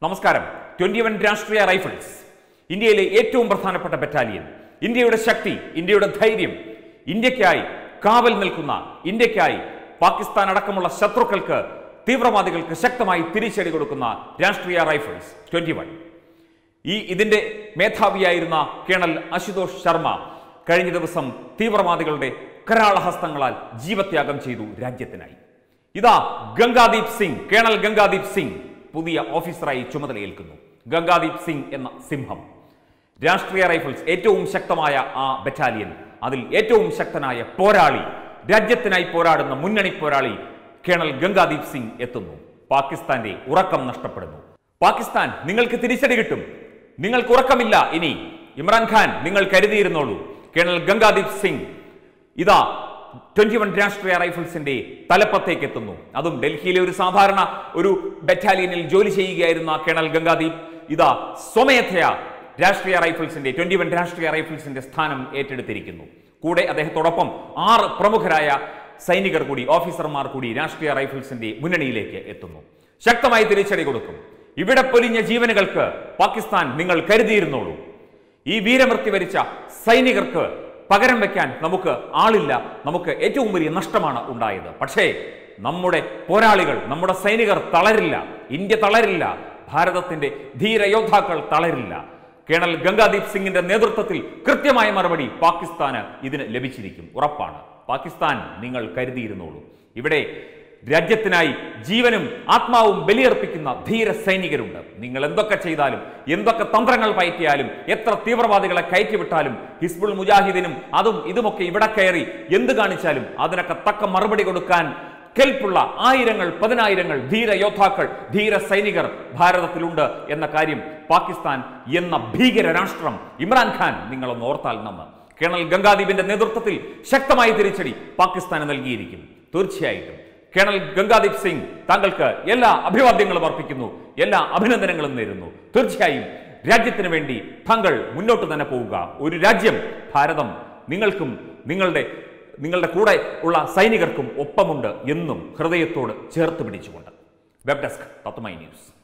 നമസ്കാരം twenty one രാഷ്ട്രീയ rifles ഇന്ത്യയിലെ ഏറ്റവും പ്രധാനപ്പെട്ട ബറ്റാലിയൻ ഇന്ത്യയുടെ ശക്തി ഇന്ത്യയുടെ ധൈര്യം ഇന്ത്യക്കായി കാവൽ നിൽക്കുന്ന ഇന്ത്യക്കായി പാകിസ്ഥാൻ അടക്കമുള്ള ശത്രുക്കൾക്ക് തീവ്രവാദികൾക്ക് ശക്തമായി തിരിച്ചടി കൊടുക്കുന്ന രാഷ്ട്രീയ റൈഫിൾസ് ട്വന്റി വൺ ഈ ഇതിന്റെ മേധാവിയായിരുന്ന കേണൽ അശുതോഷ് ശർമ്മ കഴിഞ്ഞ ദിവസം തീവ്രവാദികളുടെ കരാളഹസ്തങ്ങളാൽ ജീവത്യാഗം ചെയ്തു രാജ്യത്തിനായി ഇതാ ഗംഗാദീപ് സിംഗ് കേണൽ ഗംഗാദീപ് സിംഗ് പുതിയ ഓഫീസറായി ചുമതലയേൽക്കുന്നു ഗംഗാദീപ് സിംഗ് എന്ന സിംഹം രാഷ്ട്രീയ റൈഫിൾസ് ഏറ്റവും ശക്തമായ ആ ബറ്റാലിയൻ അതിൽ ഏറ്റവും ശക്തനായ പോരാളി രാജ്യത്തിനായി പോരാടുന്ന മുന്നണി പോരാളി കേണൽ ഗംഗാദീപ് സിംഗ് എത്തുന്നു പാകിസ്ഥാന്റെ ഉറക്കം നഷ്ടപ്പെടുന്നു പാകിസ്ഥാൻ നിങ്ങൾക്ക് തിരിച്ചടി കിട്ടും നിങ്ങൾക്ക് ഉറക്കമില്ല ഇനി ഇമ്രാൻഖാൻ നിങ്ങൾ കരുതിയിരുന്നോളൂ കേണൽ ഗംഗാദീപ് സിംഗ് ഇതാ ട്വന്റി വൺ രാഷ്ട്രീയ റൈഫിൾസിന്റെ തലപ്പത്തേക്ക് എത്തുന്നു അതും ഡൽഹിയിലെ ഒരു സാധാരണ ഒരു ബറ്റാലിയനിൽ ജോലി ചെയ്യുകയായിരുന്ന കേണൽ ഗംഗാദീപ് ഇതാ സ്വമേധയാ രാഷ്ട്രീയ റൈഫിൾസിന്റെ ട്വന്റി വൺ രാഷ്ട്രീയ റൈഫിൾസിന്റെ സ്ഥാനം ഏറ്റെടുത്തിരിക്കുന്നു കൂടെ അദ്ദേഹത്തോടൊപ്പം ആറ് പ്രമുഖരായ സൈനികർ കൂടി ഓഫീസർമാർ കൂടി രാഷ്ട്രീയ റൈഫിൾസിന്റെ മുന്നണിയിലേക്ക് എത്തുന്നു ശക്തമായി തിരിച്ചടി കൊടുക്കും ഇവിടെ പൊലിഞ്ഞ ജീവനുകൾക്ക് പാകിസ്ഥാൻ നിങ്ങൾ കരുതിയിരുന്നോളൂ ഈ വീരമൃത്യു വരിച്ച സൈനികർക്ക് പകരം വെക്കാൻ നമുക്ക് ആളില്ല നമുക്ക് ഏറ്റവും വലിയ നഷ്ടമാണ് ഉണ്ടായത് പക്ഷേ നമ്മുടെ പോരാളികൾ നമ്മുടെ സൈനികർ തളരില്ല ഇന്ത്യ തളരില്ല ഭാരതത്തിന്റെ ധീരയോദ്ധാക്കൾ തളരില്ല കേണൽ ഗംഗാദീപ് സിംഗിന്റെ നേതൃത്വത്തിൽ കൃത്യമായ മറുപടി പാകിസ്ഥാന് ഇതിന് ലഭിച്ചിരിക്കും ഉറപ്പാണ് പാകിസ്ഥാൻ നിങ്ങൾ കരുതിയിരുന്നോളൂ ഇവിടെ രാജ്യത്തിനായി ജീവനും ആത്മാവും ബലിയർപ്പിക്കുന്ന ധീര സൈനികരുണ്ട് നിങ്ങൾ എന്തൊക്കെ ചെയ്താലും എന്തൊക്കെ തന്ത്രങ്ങൾ പയറ്റിയാലും എത്ര തീവ്രവാദികളെ കയറ്റിവിട്ടാലും ഹിസ്ബുൾ മുജാഹിദിനും അതും ഇതുമൊക്കെ ഇവിടെ കയറി എന്ത് കാണിച്ചാലും അതിനൊക്കെ തക്ക മറുപടി കൊടുക്കാൻ കെൽപ്പുള്ള ആയിരങ്ങൾ പതിനായിരങ്ങൾ ധീര യോദ്ധാക്കൾ ധീര സൈനികർ ഭാരതത്തിലുണ്ട് എന്ന കാര്യം പാകിസ്ഥാൻ എന്ന ഭീകര രാഷ്ട്രം ഇമ്രാൻഖാൻ നിങ്ങളൊന്ന് ഓർത്താൽ നമ്മ കേണൽ ഗംഗാദീപിന്റെ നേതൃത്വത്തിൽ ശക്തമായ തിരിച്ചടി പാകിസ്ഥാന് നൽകിയിരിക്കും തീർച്ചയായിട്ടും കേണൽ ഗംഗാദീപ് സിംഗ് താങ്കൾക്ക് എല്ലാ അഭിവാദ്യങ്ങളും അർപ്പിക്കുന്നു എല്ലാ അഭിനന്ദനങ്ങളും നേരുന്നു തീർച്ചയായും രാജ്യത്തിന് വേണ്ടി താങ്കൾ മുന്നോട്ട് തന്നെ പോവുക ഒരു രാജ്യം ഭാരതം നിങ്ങൾക്കും നിങ്ങളുടെ നിങ്ങളുടെ കൂടെ ഉള്ള സൈനികർക്കും ഒപ്പമുണ്ട് എന്നും ഹൃദയത്തോട് ചേർത്ത് പിടിച്ചുകൊണ്ട് വെബ് ഡെസ്ക് തത്വമൈ ന്യൂസ്